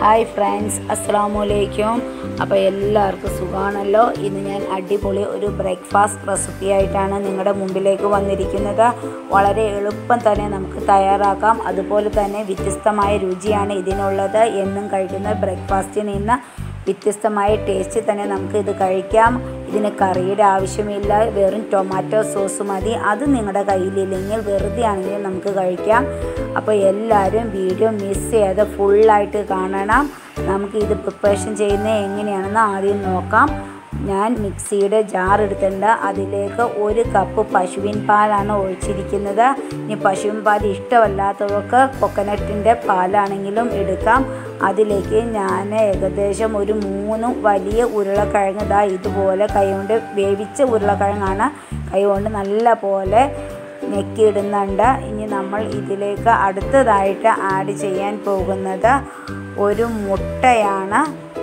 hi friends അസ്സാം വലൈക്കും അപ്പോൾ എല്ലാവർക്കും സുഖമാണല്ലോ ഇന്ന് ഞാൻ അടിപൊളി ഒരു ബ്രേക്ക്ഫാസ്റ്റ് റെസിപ്പി ആയിട്ടാണ് നിങ്ങളുടെ മുമ്പിലേക്ക് വന്നിരിക്കുന്നത് വളരെ എളുപ്പം തന്നെ നമുക്ക് തയ്യാറാക്കാം അതുപോലെ തന്നെ വ്യത്യസ്തമായ രുചിയാണ് ഇതിനുള്ളത് എന്നും കഴിക്കുന്ന ബ്രേക്ക്ഫാസ്റ്റിൽ നിന്ന് വ്യത്യസ്തമായ ടേസ്റ്റ് തന്നെ നമുക്ക് ഇത് കഴിക്കാം ഇതിന് കറിയുടെ ആവശ്യമില്ല വെറും ടൊമാറ്റോ സോസ് മതി അത് നിങ്ങളുടെ കയ്യിലില്ലെങ്കിൽ വെറുതെ ആണെങ്കിലും നമുക്ക് കഴിക്കാം അപ്പോൾ എല്ലാവരും വീഡിയോ മിസ് ചെയ്യാതെ ഫുള്ളായിട്ട് കാണണം നമുക്ക് ഇത് പ്രിപ്പറേഷൻ ചെയ്യുന്നത് എങ്ങനെയാണെന്ന് ആദ്യം നോക്കാം ഞാൻ മിക്സിയുടെ ജാർ എടുത്തിട്ടുണ്ട് അതിലേക്ക് ഒരു കപ്പ് പശുവിൻ പാലാണ് ഒഴിച്ചിരിക്കുന്നത് ഇനി പശുവിൻ പാൽ ഇഷ്ടമല്ലാത്തവർക്ക് കൊക്കനട്ടിൻ്റെ പാലാണെങ്കിലും എടുക്കാം അതിലേക്ക് ഞാൻ ഏകദേശം ഒരു മൂന്ന് വലിയ ഉരുളക്കിഴങ്ങ് ഇതാ ഇതുപോലെ കൈകൊണ്ട് വേവിച്ച ഉരുളക്കിഴങ്ങാണ് കൈകൊണ്ട് നല്ല പോലെ ഞെക്കിയിടുന്നുണ്ട് ഇനി നമ്മൾ ഇതിലേക്ക് അടുത്തതായിട്ട് ആഡ് ചെയ്യാൻ പോകുന്നത് ഒരു മുട്ടയാണ്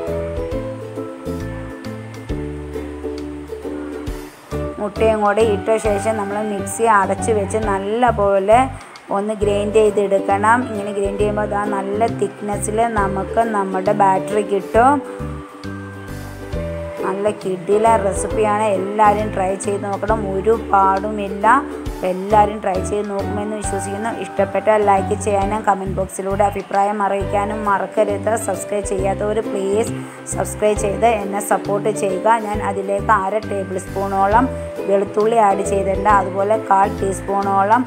മുട്ടയും കൂടെ ഇട്ട ശേഷം നമ്മൾ മിക്സി അടച്ച് വെച്ച് നല്ല പോലെ ഒന്ന് ഗ്രൈൻഡ് ചെയ്തെടുക്കണം ഇങ്ങനെ ഗ്രൈൻഡ് ചെയ്യുമ്പോൾ അതാ നല്ല തിക്നെസ്സിൽ നമുക്ക് നമ്മുടെ ബാറ്ററി കിട്ടും നല്ല കിടില റെസിപ്പിയാണ് എല്ലാവരും ട്രൈ ചെയ്ത് നോക്കണം ഒരു പാടുമില്ല എല്ലാവരും ട്രൈ ചെയ്ത് നോക്കുമെന്ന് വിശ്വസിക്കുന്നു ഇഷ്ടപ്പെട്ടാൽ ലൈക്ക് ചെയ്യാനും കമൻറ്റ് ബോക്സിലൂടെ അഭിപ്രായം അറിയിക്കാനും മറക്കരുത് സബ്സ്ക്രൈബ് ചെയ്യാത്തവർ പ്ലീസ് സബ്സ്ക്രൈബ് ചെയ്ത് എന്നെ സപ്പോർട്ട് ചെയ്യുക ഞാൻ അതിലേക്ക് അര ടേബിൾ സ്പൂണോളം വെളുത്തുള്ളി ആഡ് ചെയ്തിട്ടുണ്ട് അതുപോലെ കാൽ ടീസ്പൂണോളം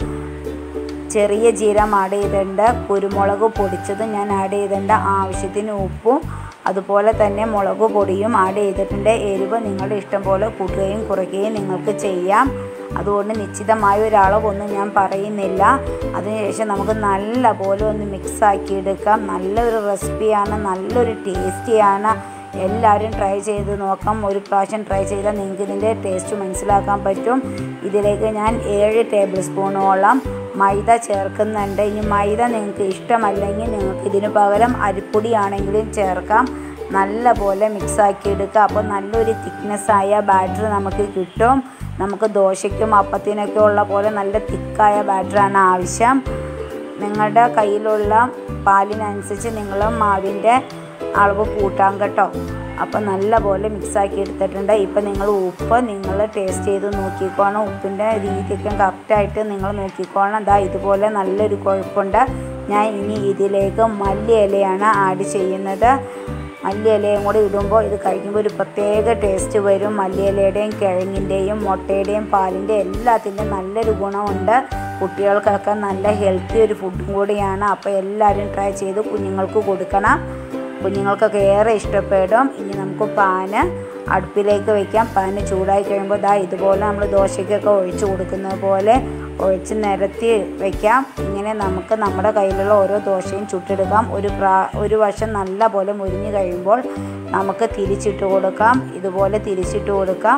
ചെറിയ ജീരം ആഡ് ചെയ്തിട്ടുണ്ട് കുരുമുളക് പൊടിച്ചതും ഞാൻ ആഡ് ചെയ്തിട്ടുണ്ട് ആവശ്യത്തിന് ഉപ്പും അതുപോലെ തന്നെ മുളക് പൊടിയും ആഡ് ചെയ്തിട്ടുണ്ട് എരിവ് നിങ്ങളുടെ ഇഷ്ടം പോലെ കൂട്ടുകയും കുറയ്ക്കുകയും നിങ്ങൾക്ക് ചെയ്യാം അതുകൊണ്ട് നിശ്ചിതമായ ഒരളവൊന്നും ഞാൻ പറയുന്നില്ല അതിനുശേഷം നമുക്ക് നല്ല പോലെ ഒന്ന് മിക്സ് ആക്കി എടുക്കാം നല്ലൊരു റെസിപ്പിയാണ് നല്ലൊരു ടേസ്റ്റിയാണ് എല്ലാവരും ട്രൈ ചെയ്ത് നോക്കാം ഒരു പ്രാവശ്യം ട്രൈ ചെയ്താൽ നിങ്ങൾക്ക് ഇതിൻ്റെ ടേസ്റ്റ് മനസ്സിലാക്കാൻ പറ്റും ഇതിലേക്ക് ഞാൻ ഏഴ് ടേബിൾ സ്പൂണോളം മൈദ ചേർക്കുന്നുണ്ട് ഇനി മൈദ നിങ്ങൾക്ക് ഇഷ്ടമല്ലെങ്കിൽ നിങ്ങൾക്ക് ഇതിന് പകരം അരിപ്പൊടിയാണെങ്കിലും ചേർക്കാം നല്ല പോലെ മിക്സാക്കി എടുക്കുക അപ്പോൾ നല്ലൊരു തിക്നെസ്സായ ബാറ്റർ നമുക്ക് കിട്ടും നമുക്ക് ദോശയ്ക്കും അപ്പത്തിനൊക്കെ ഉള്ള പോലെ നല്ല തിക്കായ ബാറ്ററാണ് ആവശ്യം നിങ്ങളുടെ കയ്യിലുള്ള പാലിനനുസരിച്ച് നിങ്ങൾ മാവിൻ്റെ അളവ് കൂട്ടാൻ കേട്ടോ അപ്പോൾ നല്ല പോലെ മിക്സാക്കി എടുത്തിട്ടുണ്ട് ഇപ്പം നിങ്ങൾ ഉപ്പ് നിങ്ങൾ ടേസ്റ്റ് ചെയ്ത് നോക്കിക്കോണം ഉപ്പിൻ്റെ രീതിയൊക്കെ കറക്റ്റായിട്ട് നിങ്ങൾ നോക്കിക്കോണം അതാ ഇതുപോലെ നല്ലൊരു കുഴപ്പമുണ്ട് ഞാൻ ഇനി ഇതിലേക്ക് മല്ലി ഇലയാണ് ആഡ് ചെയ്യുന്നത് മല്ലി ഇലയും കൂടി ഇടുമ്പോൾ ഇത് കഴിക്കുമ്പോൾ ഒരു പ്രത്യേക ടേസ്റ്റ് വരും മല്ലി ഇലയുടെയും കിഴങ്ങിൻ്റെയും മുട്ടയുടെയും പാലിൻ്റെ എല്ലാത്തിൻ്റെയും നല്ലൊരു ഗുണമുണ്ട് കുട്ടികൾക്കൊക്കെ നല്ല ഹെൽത്തി ഒരു ഫുഡും കൂടിയാണ് അപ്പോൾ എല്ലാവരും ട്രൈ ചെയ്ത് കുഞ്ഞുങ്ങൾക്ക് കൊടുക്കണം കുഞ്ഞുങ്ങൾക്കൊക്കെ ഏറെ ഇഷ്ടപ്പെടും ഇനി നമുക്ക് പാന് അടുപ്പിലേക്ക് വയ്ക്കാം പാന് ചൂടായി കഴിയുമ്പോൾ ദാ ഇതുപോലെ നമ്മൾ ദോശയ്ക്കൊക്കെ ഒഴിച്ച് കൊടുക്കുന്നത് പോലെ ഒഴിച്ച് നിരത്തി വയ്ക്കാം ഇങ്ങനെ നമുക്ക് നമ്മുടെ കയ്യിലുള്ള ഓരോ ദോശയും ചുട്ടെടുക്കാം ഒരു പ്രാ ഒരു വശം നല്ല പോലെ മുരിഞ്ഞ് കഴിയുമ്പോൾ നമുക്ക് തിരിച്ചിട്ട് കൊടുക്കാം ഇതുപോലെ തിരിച്ചിട്ട് കൊടുക്കാം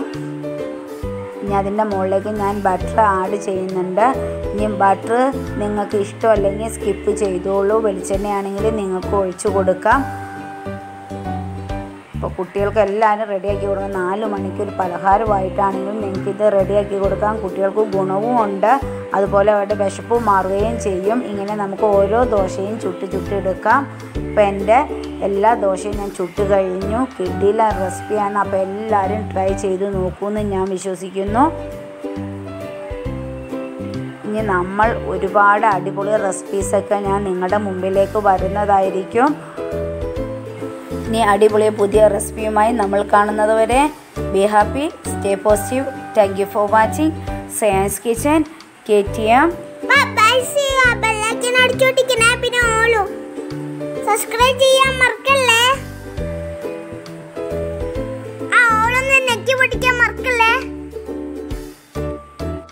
ഇനി അതിൻ്റെ മുകളിലേക്ക് ഞാൻ ബട്ടർ ആഡ് ചെയ്യുന്നുണ്ട് ഇനി ബട്ടർ നിങ്ങൾക്ക് ഇഷ്ടമല്ലെങ്കിൽ സ്കിപ്പ് ചെയ്തോളൂ വെളിച്ചെണ്ണയാണെങ്കിൽ നിങ്ങൾക്ക് ഒഴിച്ചു കൊടുക്കാം ഇപ്പോൾ കുട്ടികൾക്ക് എല്ലാവരും റെഡിയാക്കി കൊടുക്കാം നാല് മണിക്ക് ഒരു പലഹാരമായിട്ടാണെങ്കിലും നിങ്ങൾക്കിത് റെഡിയാക്കി കൊടുക്കാം കുട്ടികൾക്ക് ഗുണവും ഉണ്ട് അതുപോലെ അവരുടെ വിശപ്പ് മാറുകയും ചെയ്യും ഇങ്ങനെ നമുക്ക് ഓരോ ദോശയും ചുട്ട് ചുട്ടെടുക്കാം ഇപ്പം എൻ്റെ എല്ലാ ദോശയും ഞാൻ ചുട്ട് കഴിഞ്ഞു കിഡില റെസിപ്പിയാണ് അപ്പോൾ എല്ലാവരും ട്രൈ ചെയ്ത് നോക്കുമെന്ന് ഞാൻ വിശ്വസിക്കുന്നു ഇനി നമ്മൾ ഒരുപാട് അടിപൊളി റെസിപ്പീസൊക്കെ ഞാൻ നിങ്ങളുടെ മുമ്പിലേക്ക് വരുന്നതായിരിക്കും ഇനി അടിപൊളി പുതിയ റെസിപ്പിയുമായി നമ്മൾ കാണുന്നത് വരെ be happy stay positive thank you for watching science kitchen K T M